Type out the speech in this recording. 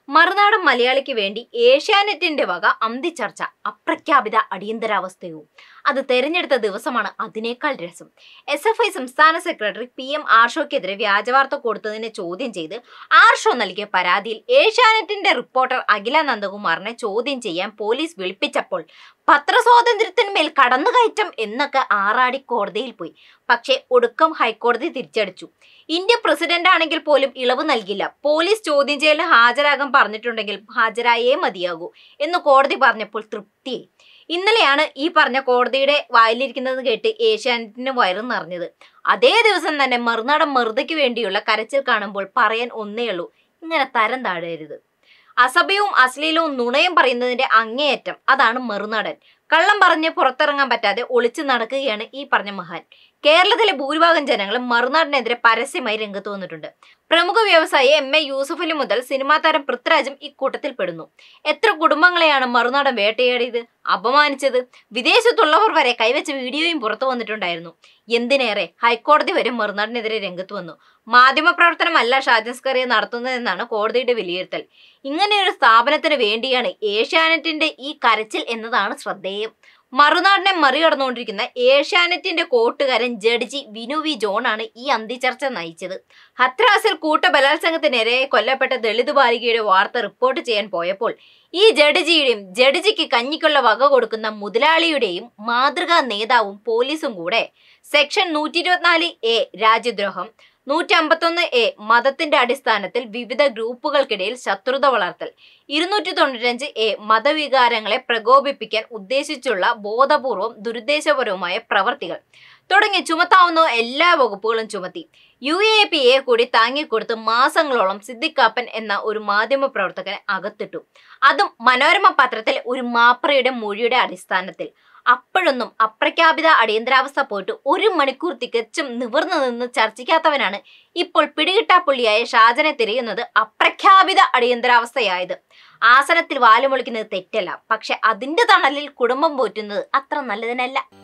മറുനാടൻ മലയാളിക്ക് വേണ്ടി ഏഷ്യാനെറ്റിന്റെ വക അന്തിച്ചർച്ച അപ്രഖ്യാപിത അടിയന്തരാവസ്ഥയും അത് തെരഞ്ഞെടുത്ത ദിവസമാണ് അതിനേക്കാൾ രസം എസ് എഫ് ഐ സംസ്ഥാന സെക്രട്ടറി പി എം ആർഷോയ്ക്കെതിരെ വ്യാജവാർത്ത കൊടുത്തതിനെ ചോദ്യം ചെയ്ത് ആർഷോ നൽകിയ പരാതിയിൽ ഏഷ്യാനെറ്റിന്റെ റിപ്പോർട്ടർ അഖില നന്ദകുമാറിനെ ചോദ്യം ചെയ്യാൻ പോലീസ് വിളിപ്പിച്ചപ്പോൾ പത്രസ്വാതന്ത്ര്യത്തിന്മേൽ കടന്നുകയറ്റം എന്നൊക്കെ ആറാടി കോടതിയിൽ പോയി പക്ഷേ ഒടുക്കം ഹൈക്കോടതി തിരിച്ചടിച്ചു ഇന്ത്യ പ്രസിഡന്റ് ആണെങ്കിൽ പോലും ഇളവ് നൽകില്ല പോലീസ് ചോദ്യം ചെയ്യലിന് ഹാജരാകാൻ പറഞ്ഞിട്ടുണ്ടെങ്കിൽ ഹാജരായേ മതിയാകൂ എന്ന് കോടതി പറഞ്ഞപ്പോൾ തൃപ്തിയായി ഇന്നലെയാണ് ഈ പറഞ്ഞ കോടതിയുടെ വായിലിരിക്കുന്നത് കേട്ട് ഏഷ്യാനെറ്റിന് വയറും നിറഞ്ഞത് അതേ ദിവസം തന്നെ മറുനാടൻ മറുതയ്ക്ക് വേണ്ടിയുള്ള കരച്ചിൽ കാണുമ്പോൾ പറയാൻ ഒന്നേ ഉള്ളൂ ഇങ്ങനെ തരം താഴരുത് അസഭ്യവും അശ്ലീലവും നുണയും പറയുന്നതിന്റെ അങ്ങേയറ്റം അതാണ് മറുനാടൻ കള്ളം പറഞ്ഞ് പുറത്തിറങ്ങാൻ പറ്റാതെ ഒളിച്ചു നടക്കുകയാണ് ഈ പറഞ്ഞ മഹാൻ കേരളത്തിലെ ഭൂരിഭാഗം ജനങ്ങളും മറുനാടിനെതിരെ പരസ്യമായി രംഗത്ത് വന്നിട്ടുണ്ട് പ്രമുഖ വ്യവസായി എം എ യൂസഫലി മുതൽ സിനിമാ താരം പൃഥ്വിരാജും ഇക്കൂട്ടത്തിൽ പെടുന്നു എത്ര കുടുംബങ്ങളെയാണ് മറുനാടൻ വേട്ടയാടിയത് അപമാനിച്ചത് വിദേശത്തുള്ളവർ വരെ കൈവച്ച വീഡിയോയും പുറത്തു വന്നിട്ടുണ്ടായിരുന്നു എന്തിനേറെ ഹൈക്കോടതി വരെ മറുനാടിനെതിരെ രംഗത്ത് വന്നു മാധ്യമപ്രവർത്തനമല്ല ഷാജൻസ്കറിയ നടത്തുന്നതെന്നാണ് കോടതിയുടെ വിലയിരുത്തൽ ഇങ്ങനെയൊരു സ്ഥാപനത്തിന് വേണ്ടിയാണ് ഏഷ്യാനെറ്റിന്റെ ഈ കരച്ചിൽ എന്നതാണ് ശ്രദ്ധേയം മറുനാടിനെ മറികടന്നുകൊണ്ടിരിക്കുന്ന ഏഷ്യാനെറ്റിന്റെ കോട്ടുകാരൻ ജഡ്ജി വിനു വി ജോണാണ് ഈ അന്തിചർച്ച നയിച്ചത് ഹത്രാസിൽ കൂട്ടബലാത്സംഗത്തിനിരയെ കൊല്ലപ്പെട്ട ദളിത് ബാലികയുടെ വാർത്ത റിപ്പോർട്ട് ചെയ്യാൻ പോയപ്പോൾ ഈ ജഡ്ജിയുടെയും ജഡ്ജിക്ക് കഞ്ഞിക്കുള്ള വക കൊടുക്കുന്ന മുതലാളിയുടെയും മാതൃകാ നേതാവും പോലീസും കൂടെ സെക്ഷൻ നൂറ്റി ഇരുപത്തിനാല് എ രാജ്യദ്രോഹം നൂറ്റി അമ്പത്തൊന്ന് എ മതത്തിന്റെ അടിസ്ഥാനത്തിൽ വിവിധ ഗ്രൂപ്പുകൾക്കിടയിൽ ശത്രുത വളർത്തൽ ഇരുന്നൂറ്റി തൊണ്ണൂറ്റഞ്ച് എ മതവികാരങ്ങളെ പ്രകോപിപ്പിക്കാൻ ഉദ്ദേശിച്ചുള്ള ബോധപൂർവം ദുരുദ്ദേശപരവുമായ പ്രവർത്തികൾ തുടങ്ങി ചുമത്താവുന്ന എല്ലാ വകുപ്പുകളും ചുമത്തി യു എ പി എ കൂടി താങ്ങിക്കൊടുത്ത് മാസങ്ങളോളം സിദ്ദിഖാപ്പൻ എന്ന ഒരു മാധ്യമ പ്രവർത്തകനെ അകത്തിട്ടു അതും മനോരമ പത്രത്തിൽ ഒരു മാപ്രയുടെ മൊഴിയുടെ അടിസ്ഥാനത്തിൽ അപ്പോഴൊന്നും അപ്രഖ്യാപിത അടിയന്തരാവസ്ഥ പോയിട്ട് ഒരു മണിക്കൂർ തികച്ചും നിവർന്നു നിന്ന് ചർച്ചിക്കാത്തവനാണ് ഇപ്പോൾ പിടികിട്ടാപ്പുള്ളിയായ ഷാജനെ തിരയുന്നത് അപ്രഖ്യാപിത അടിയന്തരാവസ്ഥയായത് ആസനത്തിൽ വാലുമൊളിക്കുന്നത് തെറ്റല്ല പക്ഷെ അതിന്റെ തണലിൽ കുടുംബം പോറ്റുന്നത് അത്ര നല്ലതിനല്ല